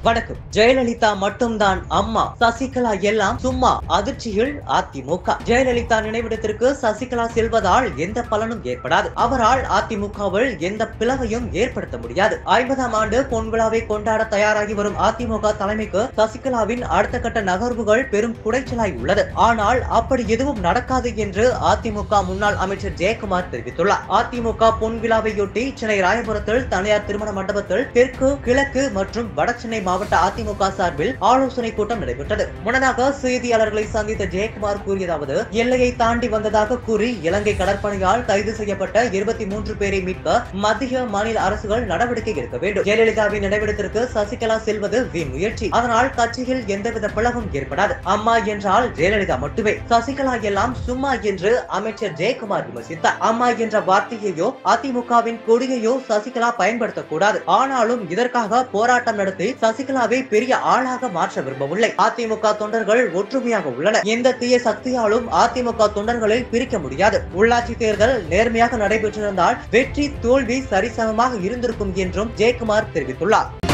வணக்கம் ஜெயலலிதா மட்டும்தான் அம்மா சசிகலா எல்லாம் சும்மா அதிர்ச்சியில் அதிமுக ஜெயலலிதா நினைவிடத்திற்கு சசிகலா செல்வதால் எந்த பலனும் ஏற்படாது அவரால் அதிமுகவில் எந்த பிளவையும் ஏற்படுத்த முடியாது ஐம்பதாம் ஆண்டு பொன்விழாவை கொண்டாட தயாராகி வரும் அதிமுக தலைமைக்கு சசிகலாவின் அடுத்த கட்ட நகர்வுகள் பெரும் குடைச்சலாய் உள்ளது ஆனால் அப்படி எதுவும் நடக்காது என்று அதிமுக முன்னாள் அமைச்சர் ஜெயக்குமார் தெரிவித்துள்ளார் அதிமுக பொன்விழாவையொட்டி சென்னை ராயபுரத்தில் தனியார் திருமண மண்டபத்தில் தெற்கு கிழக்கு மற்றும் வடசென்னை மாவட்ட அதிமுக சார்பில் ஆலோசனை கூட்டம் நடைபெற்றது முன்னதாக செய்தியாளர்களை சந்தித்த ஜெயக்குமார் கூறியதாவது எல்லையை தாண்டி வந்ததாக கூறி இலங்கை கடற்படையால் கைது செய்யப்பட்ட இருபத்தி மூன்று பேரை மீட்க மத்திய மாநில அரசுகள் நடவடிக்கை எடுக்க வேண்டும் ஜெயலலிதாவின் நினைவிடத்திற்கு சசிகலா செல்வது வீண் முயற்சி அதனால் கட்சியில் எந்தவித பிளவும் ஏற்படாது அம்மா என்றால் ஜெயலலிதா மட்டுமே சசிகலா எல்லாம் சும்மா என்று அமைச்சர் ஜெயக்குமார் விமர்சித்தார் அம்மா என்ற வார்த்தையையோ அதிமுகவின் கொடியையோ சசிகலா பயன்படுத்தக்கூடாது ஆனாலும் இதற்காக போராட்டம் நடத்தி சசிகலாவை பெரிய ஆளாக மாற்ற விரும்பவில்லை அதிமுக தொண்டர்கள் ஒற்றுமையாக உள்ளனர் எந்த தீய சக்தியாலும் அதிமுக தொண்டர்களை பிரிக்க முடியாது உள்ளாட்சி தேர்தல் நேர்மையாக நடைபெற்றிருந்தால் வெற்றி தோல்வி சரிசமமாக இருந்திருக்கும் என்றும் ஜெயக்குமார் தெரிவித்துள்ளார்